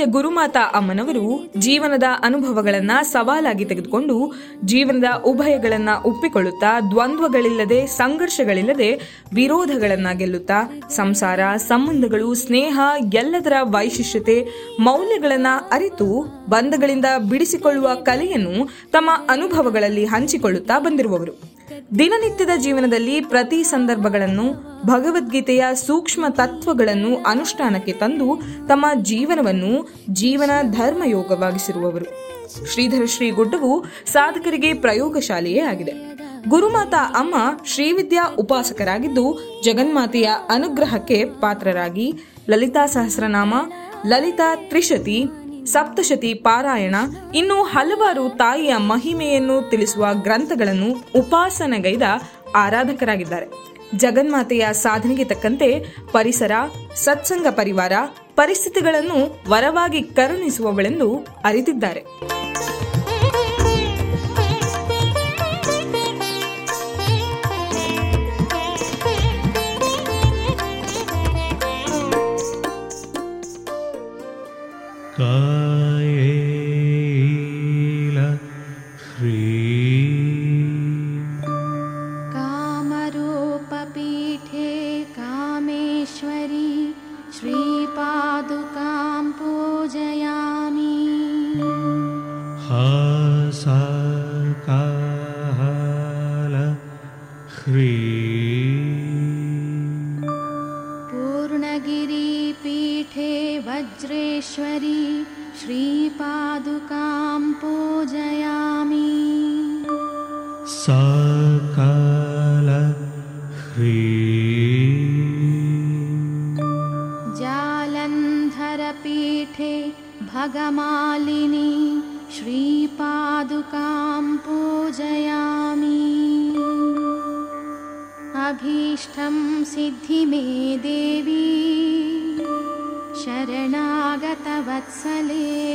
ಪೂಜ್ಯ ಗುರುಮಾತಾ ಅಮ್ಮನವರು ಜೀವನದ ಅನುಭವಗಳನ್ನ ಸವಾಲಾಗಿ ತೆಗೆದುಕೊಂಡು ಜೀವನದ ಉಭಯಗಳನ್ನ ಒಪ್ಪಿಕೊಳ್ಳುತ್ತಾ ದ್ವಂದ್ವಗಳಿಲ್ಲದೆ ಸಂಘರ್ಷಗಳಿಲ್ಲದೆ ವಿರೋಧಗಳನ್ನ ಗೆಲ್ಲುತ್ತಾ ಸಂಸಾರ ಸಂಬಂಧಗಳು ಸ್ನೇಹ ಎಲ್ಲದರ ವೈಶಿಷ್ಟ್ಯತೆ ಮೌಲ್ಯಗಳನ್ನ ಅರಿತು ಬಂಧಗಳಿಂದ ಬಿಡಿಸಿಕೊಳ್ಳುವ ಕಲೆಯನ್ನು ತಮ್ಮ ಅನುಭವಗಳಲ್ಲಿ ಹಂಚಿಕೊಳ್ಳುತ್ತಾ ಬಂದಿರುವವರು ದಿನನಿತ್ಯದ ಜೀವನದಲ್ಲಿ ಪ್ರತಿ ಸಂದರ್ಭಗಳನ್ನು ಭಗವದ್ಗೀತೆಯ ಸೂಕ್ಷ್ಮ ತತ್ವಗಳನ್ನು ಅನುಷ್ಠಾನಕ್ಕೆ ತಂದು ತಮ್ಮ ಜೀವನವನ್ನು ಜೀವನ ಧರ್ಮಯೋಗವಾಗಿಸಿರುವವರು ಶ್ರೀಧರ ಶ್ರೀ ಗುಡ್ಡವು ಸಾಧಕರಿಗೆ ಪ್ರಯೋಗಶಾಲೆಯೇ ಆಗಿದೆ ಗುರುಮಾತಾ ಅಮ್ಮ ಶ್ರೀವಿದ್ಯಾ ಉಪಾಸಕರಾಗಿದ್ದು ಜಗನ್ಮಾತೆಯ ಅನುಗ್ರಹಕ್ಕೆ ಪಾತ್ರರಾಗಿ ಲಲಿತಾ ಸಹಸ್ರನಾಮ ಲಲಿತಾ ತ್ರಿಶತಿ ಸಪ್ತಶತಿ ಪಾರಾಯಣ ಇನ್ನು ಹಲವಾರು ತಾಯಿಯ ಮಹಿಮೆಯನ್ನು ತಿಳಿಸುವ ಗ್ರಂಥಗಳನ್ನು ಉಪಾಸನೆಗೈದ ಆರಾಧಕರಾಗಿದ್ದಾರೆ ಜಗನ್ಮಾತೆಯ ಸಾಧನೆಗೆ ತಕ್ಕಂತೆ ಪರಿಸರ ಸತ್ಸಂಗ ಪರಿವಾರ ಪರಿಸ್ಥಿತಿಗಳನ್ನು ವರವಾಗಿ ಕರುಣಿಸುವವಳೆಂದು ಅರಿತಿದ್ದಾರೆ कायेल ह्रीं कामरूपपीठे कामेश्वरी श्रीपादुकां पूजयामि हासाकाल ह्रीं पूर्णगिरिपीठे वज्रेश्वरी श्रीपादुकां पूजयामि साकाल ह्रीं जालन्धरपीठे भगमालिनी श्रीपादुकां पूजयामि अभीष्टं सिद्धि मे देवी शरणागतवत्सले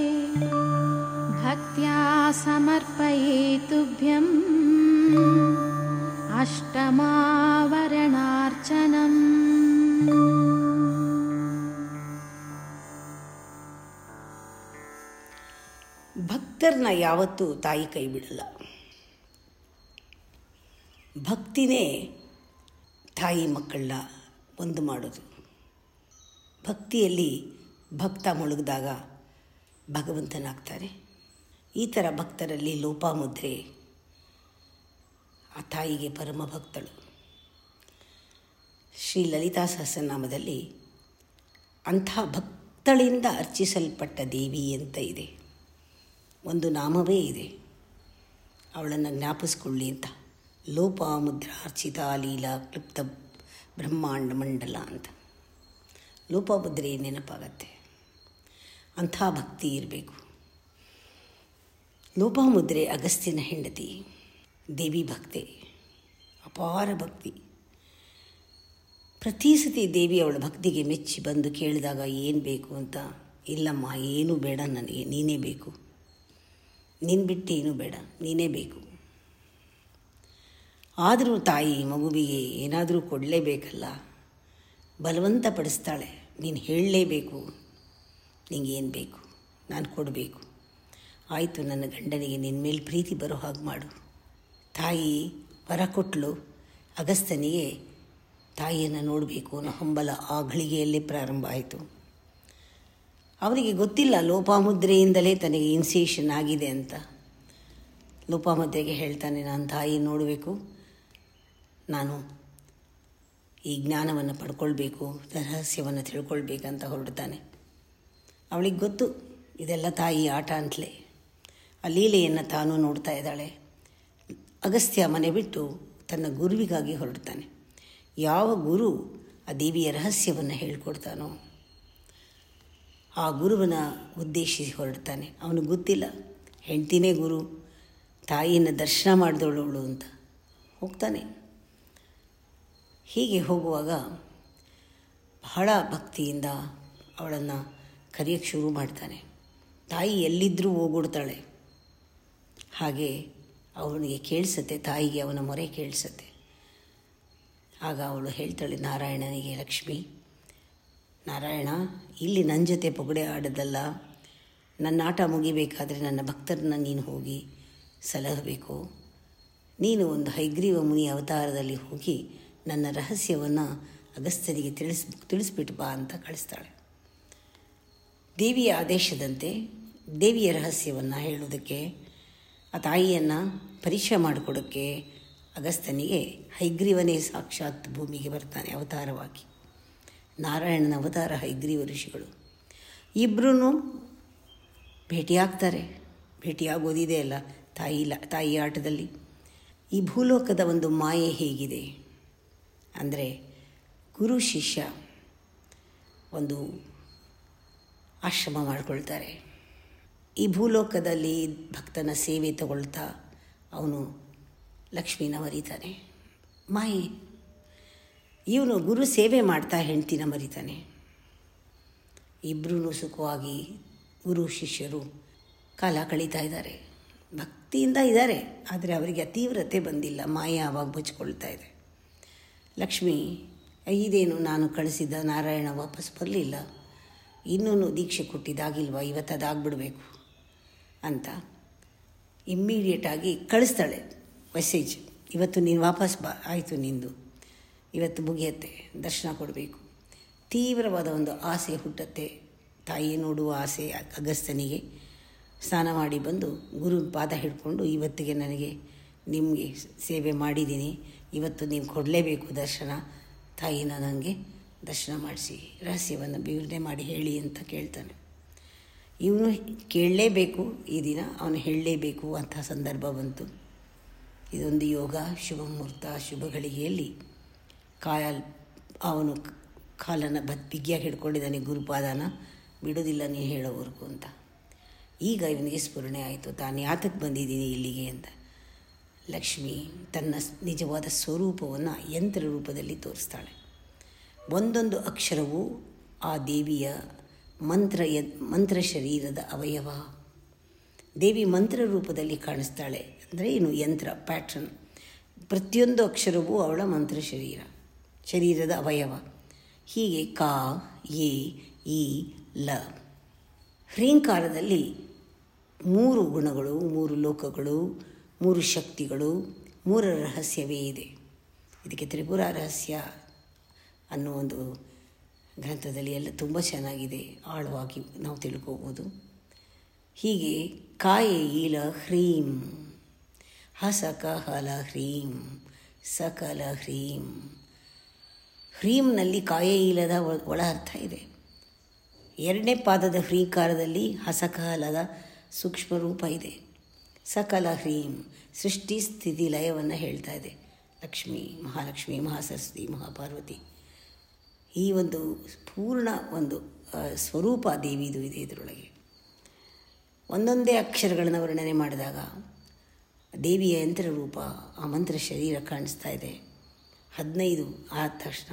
भक्त्या समर्पये तुभ्यम् अष्टमावरणार्चनम् ಭಕ್ತರನ್ನ ಯಾವತ್ತೂ ತಾಯಿ ಕೈ ಬಿಡಲ್ಲ ಭಕ್ತಿನೇ ತಾಯಿ ಮಕ್ಕಳನ್ನ ಒಂದು ಮಾಡೋದು ಭಕ್ತಿಯಲ್ಲಿ ಭಕ್ತ ಮುಳುಗಿದಾಗ ಭಗವಂತನಾಗ್ತಾನೆ ಈ ಥರ ಭಕ್ತರಲ್ಲಿ ಲೋಪಾಮುದ್ರೆ ಆ ತಾಯಿಗೆ ಪರಮ ಭಕ್ತಳು ಶ್ರೀ ಲಲಿತಾ ಸಹಸ್ರನಾಮದಲ್ಲಿ ಅಂಥ ಭಕ್ತಳಿಂದ ಅರ್ಚಿಸಲ್ಪಟ್ಟ ದೇವಿ ಅಂತ ಇದೆ ಒಂದು ನಾಮವೇ ಇದೆ ಅವಳನ್ನು ಜ್ಞಾಪಿಸ್ಕೊಳ್ಳಿ ಅಂತ ಲೋಪಾಮುದ್ರಾರ್ಚಿತ ಲೀಲಾ ಕ್ಲಿಪ್ತ ಬ್ರಹ್ಮಾಂಡ ಮಂಡಲ ಅಂತ ಲೋಪಾಮುದ್ರೆ ನೆನಪಾಗತ್ತೆ ಅಂಥ ಭಕ್ತಿ ಇರಬೇಕು ಲೋಪಾಮುದ್ರೆ ಅಗಸ್ತ್ಯನ ಹೆಂಡತಿ ದೇವಿ ಭಕ್ತೆ ಅಪಾರ ಭಕ್ತಿ ಪ್ರತಿ ಸತಿ ದೇವಿ ಅವಳ ಭಕ್ತಿಗೆ ಮೆಚ್ಚಿ ಬಂದು ಕೇಳಿದಾಗ ಏನು ಬೇಕು ಅಂತ ಇಲ್ಲಮ್ಮ ಏನೂ ಬೇಡ ನನಗೆ ನೀನೇ ಬೇಕು ನೀನು ಬಿಟ್ಟು ಏನೂ ಬೇಡ ನೀನೇ ಬೇಕು ಆದರೂ ತಾಯಿ ಮಗುವಿಗೆ ಏನಾದರೂ ಕೊಡಲೇಬೇಕಲ್ಲ ಬಲವಂತ ಪಡಿಸ್ತಾಳೆ ನೀನು ಹೇಳಲೇಬೇಕು ನಿಂಗೇನು ಬೇಕು ನಾನು ಕೊಡಬೇಕು ಆಯಿತು ನನ್ನ ಗಂಡನಿಗೆ ನಿನ್ನ ಮೇಲೆ ಪ್ರೀತಿ ಬರೋ ಹಾಗೆ ಮಾಡು ತಾಯಿ ವರ ಕೊಟ್ಟಳು ಅಗಸ್ತನಿಗೆ ತಾಯಿಯನ್ನು ನೋಡಬೇಕು ಅನ್ನೋ ಹಂಬಲ ಆ ಘಳಿಗೆಯಲ್ಲೇ ಪ್ರಾರಂಭ ಆಯಿತು ಅವನಿಗೆ ಗೊತ್ತಿಲ್ಲ ಲೋಪಾಮುದ್ರೆಯಿಂದಲೇ ತನಗೆ ಇನ್ಸಿಯೇಷನ್ ಆಗಿದೆ ಅಂತ ಲೋಪಾಮುದ್ರೆಗೆ ಹೇಳ್ತಾನೆ ನಾನು ತಾಯಿ ನೋಡಬೇಕು ನಾನು ಈ ಜ್ಞಾನವನ್ನು ಪಡ್ಕೊಳ್ಬೇಕು ರಹಸ್ಯವನ್ನು ತಿಳ್ಕೊಳ್ಬೇಕಂತ ಹೊರಡ್ತಾನೆ ಅವಳಿಗೆ ಗೊತ್ತು ಇದೆಲ್ಲ ತಾಯಿ ಆಟ ಅಂತಲೇ ಆ ಲೀಲೆಯನ್ನು ತಾನು ನೋಡ್ತಾ ಇದ್ದಾಳೆ ಅಗಸ್ತ್ಯ ಮನೆ ಬಿಟ್ಟು ತನ್ನ ಗುರುವಿಗಾಗಿ ಹೊರಡ್ತಾನೆ ಯಾವ ಗುರು ಆ ದೇವಿಯ ರಹಸ್ಯವನ್ನು ಹೇಳ್ಕೊಡ್ತಾನೋ ಆ ಗುರುವನ ಉದ್ದೇಶಿಸಿ ಹೊರಡ್ತಾನೆ ಅವನಿಗೆ ಗೊತ್ತಿಲ್ಲ ಹೆಂಡ್ತಿನೇ ಗುರು ತಾಯಿಯನ್ನು ದರ್ಶನ ಮಾಡಿದವಳವಳು ಅಂತ ಹೋಗ್ತಾನೆ ಹೀಗೆ ಹೋಗುವಾಗ ಬಹಳ ಭಕ್ತಿಯಿಂದ ಅವಳನ್ನು ಕರೆಯೋಕ್ಕೆ ಶುರು ಮಾಡ್ತಾನೆ ತಾಯಿ ಎಲ್ಲಿದ್ದರೂ ಹೋಗ್ಬಿಡ್ತಾಳೆ ಹಾಗೆ ಅವನಿಗೆ ಕೇಳಿಸುತ್ತೆ ತಾಯಿಗೆ ಅವನ ಮೊರೆ ಕೇಳಿಸುತ್ತೆ ಆಗ ಅವಳು ಹೇಳ್ತಾಳೆ ನಾರಾಯಣನಿಗೆ ಲಕ್ಷ್ಮಿ ನಾರಾಯಣ ಇಲ್ಲಿ ನನ್ನ ಜೊತೆ ಪೊಗಡೆ ಆಡೋದಲ್ಲ ನನ್ನ ಆಟ ಮುಗಿಬೇಕಾದರೆ ನನ್ನ ಭಕ್ತರನ್ನ ನೀನು ಹೋಗಿ ಸಲಹಬೇಕು ನೀನು ಒಂದು ಹೈಗ್ರೀವ ಮುನಿ ಅವತಾರದಲ್ಲಿ ಹೋಗಿ ನನ್ನ ರಹಸ್ಯವನ್ನು ಅಗಸ್ತ್ಯನಿಗೆ ತಿಳಿಸ್ ತಿಳಿಸ್ಬಿಟ್ಟು ಬಾ ಅಂತ ಕಳಿಸ್ತಾಳೆ ದೇವಿಯ ಆದೇಶದಂತೆ ದೇವಿಯ ರಹಸ್ಯವನ್ನು ಹೇಳೋದಕ್ಕೆ ಆ ತಾಯಿಯನ್ನು ಪರಿಚಯ ಮಾಡಿಕೊಡೋಕ್ಕೆ ಅಗಸ್ತ್ಯನಿಗೆ ಹೈಗ್ರೀವನೇ ಸಾಕ್ಷಾತ್ ಭೂಮಿಗೆ ಬರ್ತಾನೆ ಅವತಾರವಾಗಿ ನಾರಾಯಣನ ಅವತಾರ ಹೈಗ್ರೀವ ಋಷಿಗಳು ಇಬ್ಬರೂ ಭೇಟಿಯಾಗ್ತಾರೆ ಭೇಟಿಯಾಗೋದಿದೆ ಅಲ್ಲ ತಾಯಿ ಲ ತಾಯಿ ಆಟದಲ್ಲಿ ಈ ಭೂಲೋಕದ ಒಂದು ಮಾಯೆ ಹೇಗಿದೆ ಅಂದರೆ ಗುರು ಶಿಷ್ಯ ಒಂದು ಆಶ್ರಮ ಮಾಡಿಕೊಳ್ತಾರೆ ಈ ಭೂಲೋಕದಲ್ಲಿ ಭಕ್ತನ ಸೇವೆ ತಗೊಳ್ತಾ ಅವನು ಲಕ್ಷ್ಮೀನ ಮರಿತಾನೆ ಮಾಯೆ ಇವನು ಗುರು ಸೇವೆ ಮಾಡ್ತಾ ಹೆಂಡ್ತಿನ ಮರಿತಾನೆ ಇಬ್ಬರೂ ಸುಖವಾಗಿ ಗುರು ಶಿಷ್ಯರು ಕಾಲ ಕಳೀತಾ ಇದ್ದಾರೆ ಭಕ್ತಿಯಿಂದ ಇದ್ದಾರೆ ಆದರೆ ಅವರಿಗೆ ತೀವ್ರತೆ ಬಂದಿಲ್ಲ ಮಾಯೆ ಆವಾಗ ಬಚ್ಕೊಳ್ತಾ ಇದೆ ಲಕ್ಷ್ಮಿ ಇದೇನು ನಾನು ಕಳಿಸಿದ್ದ ನಾರಾಯಣ ವಾಪಸ್ ಬರಲಿಲ್ಲ ಇನ್ನೂ ದೀಕ್ಷೆ ಕೊಟ್ಟಿದ್ದಾಗಿಲ್ವಾ ಇವತ್ತು ಅದಾಗ್ಬಿಡ್ಬೇಕು ಅಂತ ಇಮ್ಮಿಡಿಯೇಟಾಗಿ ಕಳಿಸ್ತಾಳೆ ಮೆಸೇಜ್ ಇವತ್ತು ನೀನು ವಾಪಸ್ ಬಾ ಆಯಿತು ನಿಂದು ಇವತ್ತು ಮುಗಿಯತ್ತೆ ದರ್ಶನ ಕೊಡಬೇಕು ತೀವ್ರವಾದ ಒಂದು ಆಸೆ ಹುಟ್ಟತ್ತೆ ತಾಯಿ ನೋಡುವ ಆಸೆ ಅಗಸ್ತ್ಯನಿಗೆ ಸ್ನಾನ ಮಾಡಿ ಬಂದು ಗುರು ಪಾದ ಹಿಡ್ಕೊಂಡು ಇವತ್ತಿಗೆ ನನಗೆ ನಿಮಗೆ ಸೇವೆ ಮಾಡಿದ್ದೀನಿ ಇವತ್ತು ನೀವು ಕೊಡಲೇಬೇಕು ದರ್ಶನ ತಾಯಿನ ನನಗೆ ದರ್ಶನ ಮಾಡಿಸಿ ರಹಸ್ಯವನ್ನು ವಿವರಣೆ ಮಾಡಿ ಹೇಳಿ ಅಂತ ಕೇಳ್ತಾನೆ ಇವನು ಕೇಳಲೇಬೇಕು ಈ ದಿನ ಅವನು ಹೇಳಲೇಬೇಕು ಅಂಥ ಸಂದರ್ಭ ಬಂತು ಇದೊಂದು ಯೋಗ ಶುಭ ಮುಹೂರ್ತ ಶುಭ ಗಳಿಗೆಯಲ್ಲಿ ಕಾಯಲ್ ಅವನು ಕಾಲನ್ನು ಬತ್ ಬಿಗಿಯಾಗಿ ಹಿಡ್ಕೊಂಡಿದ್ದಾನೆ ಗುರುಪಾದನ ಬಿಡೋದಿಲ್ಲ ನೀನು ಹೇಳೋವರೆಗೂ ಅಂತ ಈಗ ಇವನಿಗೆ ಸ್ಫುರಣೆ ಆಯಿತು ತಾನು ಯಾತಕ್ಕೆ ಬಂದಿದ್ದೀನಿ ಇಲ್ಲಿಗೆ ಅಂತ ಲಕ್ಷ್ಮಿ ತನ್ನ ನಿಜವಾದ ಸ್ವರೂಪವನ್ನು ಯಂತ್ರ ರೂಪದಲ್ಲಿ ತೋರಿಸ್ತಾಳೆ ಒಂದೊಂದು ಅಕ್ಷರವು ಆ ದೇವಿಯ ಮಂತ್ರ ಯ ಮಂತ್ರ ಶರೀರದ ಅವಯವ ದೇವಿ ಮಂತ್ರ ರೂಪದಲ್ಲಿ ಕಾಣಿಸ್ತಾಳೆ ಅಂದರೆ ಏನು ಯಂತ್ರ ಪ್ಯಾಟ್ರನ್ ಪ್ರತಿಯೊಂದು ಅಕ್ಷರವೂ ಅವಳ ಮಂತ್ರ ಶರೀರ ಶರೀರದ ಅವಯವ ಹೀಗೆ ಕಾ ಎ ಈ ಲ ಹ್ರೀಂಕಾರದಲ್ಲಿ ಮೂರು ಗುಣಗಳು ಮೂರು ಲೋಕಗಳು ಮೂರು ಶಕ್ತಿಗಳು ಮೂರರ ರಹಸ್ಯವೇ ಇದೆ ಇದಕ್ಕೆ ತ್ರಿಪುರ ರಹಸ್ಯ ಅನ್ನೋ ಒಂದು ಗ್ರಂಥದಲ್ಲಿ ಎಲ್ಲ ತುಂಬ ಚೆನ್ನಾಗಿದೆ ಆಳವಾಗಿ ನಾವು ತಿಳ್ಕೋಬೋದು ಹೀಗೆ ಕಾಯೆ ಈಲ ಹ್ರೀಂ ಹಸಕ ಹಲ ಹ್ರೀಂ ಸಕಲ ಹ್ರೀಂ ಹ್ರೀಂನಲ್ಲಿ ಕಾಯೆ ಈಲದ ಒ- ಒಳ ಅರ್ಥ ಇದೆ ಎರಡನೇ ಪಾದದ ಹ್ರೀಕಾರದಲ್ಲಿ ಹಸಕಹಲದ ಸೂಕ್ಷ್ಮ ರೂಪ ಇದೆ ಸಕಲ ಹ್ರೀಂ ಸೃಷ್ಟಿ ಸ್ಥಿತಿ ಲಯವನ್ನು ಹೇಳ್ತಾ ಇದೆ ಲಕ್ಷ್ಮಿ ಮಹಾಲಕ್ಷ್ಮಿ ಮಹಾಸರಸ್ವತಿ ಮಹಾಪಾರ್ವತಿ ಈ ಒಂದು ಪೂರ್ಣ ಒಂದು ಆ, ಸ್ವರೂಪ ದೇವಿದು ಇದೆ ಇದರೊಳಗೆ ಒಂದೊಂದೇ ಅಕ್ಷರಗಳನ್ನು ವರ್ಣನೆ ಮಾಡಿದಾಗ ದೇವಿಯ ಯಂತ್ರ ರೂಪ ಆ ಮಂತ್ರ ಶರೀರ ಕಾಣಿಸ್ತಾ ಇದೆ ಹದಿನೈದು ಆದ ತಕ್ಷಣ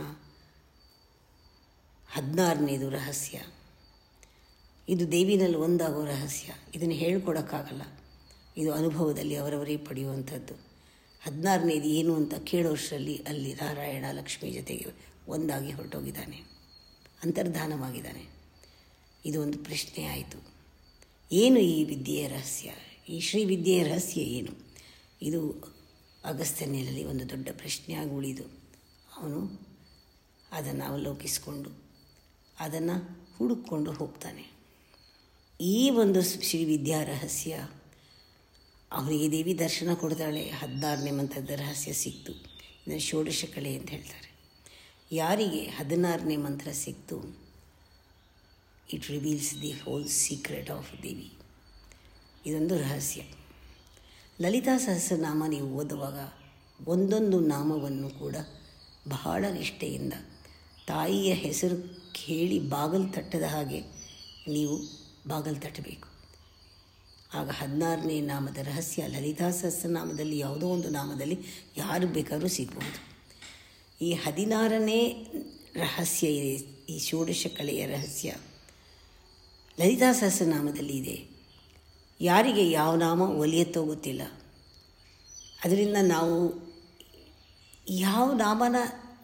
ಹದಿನಾರನೇದು ರಹಸ್ಯ ಇದು ದೇವಿನಲ್ಲಿ ಒಂದಾಗೋ ರಹಸ್ಯ ಇದನ್ನು ಹೇಳ್ಕೊಡೋಕ್ಕಾಗಲ್ಲ ಇದು ಅನುಭವದಲ್ಲಿ ಅವರವರೇ ಪಡೆಯುವಂಥದ್ದು ಹದಿನಾರನೇದು ಏನು ಅಂತ ಕೇಳೋಷ್ಟರಲ್ಲಿ ಅಲ್ಲಿ ನಾರಾಯಣ ಲಕ್ಷ್ಮಿ ಜೊತೆಗೆ ಒಂದಾಗಿ ಹೊರಟೋಗಿದ್ದಾನೆ ಅಂತರ್ಧಾನವಾಗಿದ್ದಾನೆ ಇದು ಒಂದು ಪ್ರಶ್ನೆ ಆಯಿತು ಏನು ಈ ವಿದ್ಯೆಯ ರಹಸ್ಯ ಈ ಶ್ರೀ ವಿದ್ಯೆಯ ರಹಸ್ಯ ಏನು ಇದು ಅಗಸ್ತ್ಯನಲ್ಲಿ ಒಂದು ದೊಡ್ಡ ಪ್ರಶ್ನೆಯಾಗಿ ಉಳಿದು ಅವನು ಅದನ್ನು ಅವಲೋಕಿಸಿಕೊಂಡು ಅದನ್ನು ಹುಡುಕೊಂಡು ಹೋಗ್ತಾನೆ ಈ ಒಂದು ಶ್ರೀ ವಿದ್ಯಾ ರಹಸ್ಯ ಅವನಿಗೆ ದೇವಿ ದರ್ಶನ ಕೊಡ್ತಾಳೆ ಹದಿನಾರನೇ ಮಂತ್ರದ ರಹಸ್ಯ ಸಿಕ್ತು ಇದನ್ನು ಷೋಡಶ ಕಳೆ ಅಂತ ಹೇಳ್ತಾರೆ ಯಾರಿಗೆ ಹದಿನಾರನೇ ಮಂತ್ರ ಸಿಕ್ತು it reveals the whole secret of Devi ಇದೊಂದು ರಹಸ್ಯ ಲಲಿತಾ ಸಹಸ್ರನಾಮ ನೀವು ಓದುವಾಗ ಒಂದೊಂದು ನಾಮವನ್ನು ಕೂಡ ಬಹಳ ನಿಷ್ಠೆಯಿಂದ ತಾಯಿಯ ಹೆಸರು ಕೇಳಿ ಬಾಗಲು ತಟ್ಟದ ಹಾಗೆ ನೀವು ಬಾಗಲು ತಟ್ಟಬೇಕು ಆಗ ಹದಿನಾರನೇ ನಾಮದ ರಹಸ್ಯ ಲಲಿತಾ ಸಹಸ್ರನಾಮದಲ್ಲಿ ಯಾವುದೋ ಒಂದು ನಾಮದಲ್ಲಿ ಯಾರು ಬೇಕಾದರೂ ಸಿಗ್ಬೋದು ಈ ಹದಿನಾರನೇ ರಹಸ್ಯ ಇದೆ ಈ ಷೋಡಶ ಕಲೆಯ ರಹಸ್ಯ ಲಲಿತಾ ಸಹಸ್ರನಾಮದಲ್ಲಿ ಇದೆ ಯಾರಿಗೆ ಯಾವ ನಾಮ ಒಲಿಯತ್ತೋ ಗೊತ್ತಿಲ್ಲ ಅದರಿಂದ ನಾವು ಯಾವ ನಾಮನ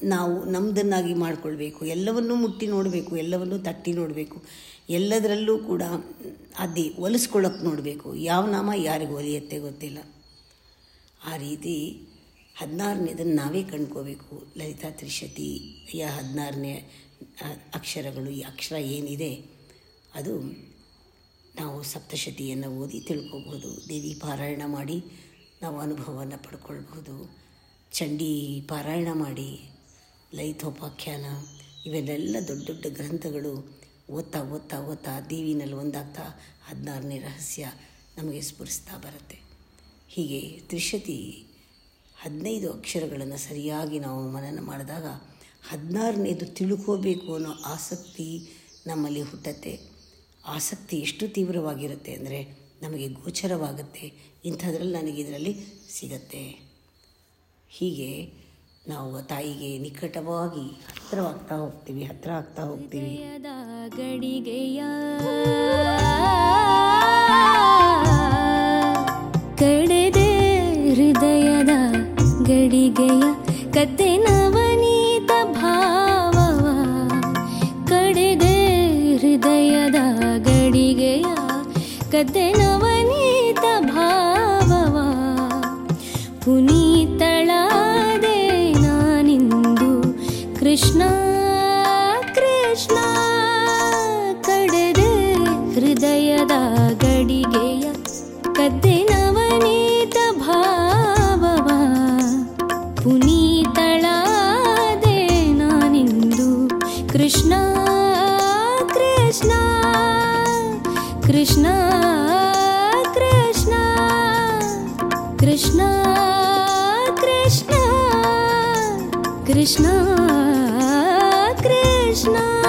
ನಾವು ನಮ್ಮದನ್ನಾಗಿ ಮಾಡಿಕೊಳ್ಬೇಕು ಎಲ್ಲವನ್ನೂ ಮುಟ್ಟಿ ನೋಡಬೇಕು ಎಲ್ಲವನ್ನೂ ತಟ್ಟಿ ನೋಡಬೇಕು ಎಲ್ಲದರಲ್ಲೂ ಕೂಡ ಅದೇ ಒಲಿಸ್ಕೊಳ್ಳೋಕೆ ನೋಡಬೇಕು ಯಾವ ನಾಮ ಯಾರಿಗೂ ಒಲಿಯತ್ತೆ ಗೊತ್ತಿಲ್ಲ ಆ ರೀತಿ ಹದಿನಾರನೇದನ್ನು ನಾವೇ ಕಂಡ್ಕೋಬೇಕು ಲಲಿತಾ ತ್ರಿಶತಿ ಯ ಹದಿನಾರನೇ ಅಕ್ಷರಗಳು ಈ ಅಕ್ಷರ ಏನಿದೆ ಅದು ನಾವು ಸಪ್ತಶತಿಯನ್ನು ಓದಿ ತಿಳ್ಕೊಬೋದು ದೇವಿ ಪಾರಾಯಣ ಮಾಡಿ ನಾವು ಅನುಭವವನ್ನು ಪಡ್ಕೊಳ್ಬಹುದು ಚಂಡಿ ಪಾರಾಯಣ ಮಾಡಿ ಲಲಿತೋಪಾಖ್ಯಾನ ಇವೆಲ್ಲ ದೊಡ್ಡ ದೊಡ್ಡ ಗ್ರಂಥಗಳು ಓದ್ತಾ ಓದ್ತಾ ಓದ್ತಾ ದೇವಿನಲ್ಲಿ ಒಂದಾಗ್ತಾ ಹದಿನಾರನೇ ರಹಸ್ಯ ನಮಗೆ ಸ್ಫುರಿಸ್ತಾ ಬರುತ್ತೆ ಹೀಗೆ ತ್ರಿಶತಿ ಹದಿನೈದು ಅಕ್ಷರಗಳನ್ನು ಸರಿಯಾಗಿ ನಾವು ಮನನ ಮಾಡಿದಾಗ ಹದಿನಾರನೇದು ತಿಳ್ಕೋಬೇಕು ಅನ್ನೋ ಆಸಕ್ತಿ ನಮ್ಮಲ್ಲಿ ಹುಟ್ಟತ್ತೆ ಆಸಕ್ತಿ ಎಷ್ಟು ತೀವ್ರವಾಗಿರುತ್ತೆ ಅಂದರೆ ನಮಗೆ ಗೋಚರವಾಗುತ್ತೆ ಇಂಥದ್ರಲ್ಲಿ ನನಗೆ ಇದರಲ್ಲಿ ಸಿಗತ್ತೆ ಹೀಗೆ ನಾವು ಆ ತಾಯಿಗೆ ನಿಕಟವಾಗಿ ಹತ್ತಿರವಾಗ್ತಾ ಹೋಗ್ತೀವಿ ಹತ್ತಿರ ಆಗ್ತಾ ಹೋಗ್ತೀವಿ ಹೃದಯದ ಗಡಿಗೆಯ ಕಡೆದೆ ಹೃದಯದ ಗಡಿಗೆಯ ಕತ್ತೆ ನವನೀತ ಭಾವವ ಕಡೆದೆ ಹೃದಯದ ಗಡಿಗೆಯ ಕತ್ತೆ ನವನೀತ ಭಾವವ ಪುನೀತಳಾದೆ ನಾನಿಂದು ಕೃಷ್ಣ ಕೃಷ್ಣ ಕಡೆದೆ ಹೃದಯದ ಗಡಿಗೆಯ ಕದ್ದೆ ನವನೀತ ಭಾವವ ಪುನೀತಳಾದೆ ನಾನಿಂದು ಕೃಷ್ಣ ಕೃಷ್ಣ ಕೃಷ್ಣ ಕೃಷ್ಣ ಕೃಷ್ಣ ಕೃಷ್ಣ ಕೃಷ್ಣ ಕೃಷ್ಣ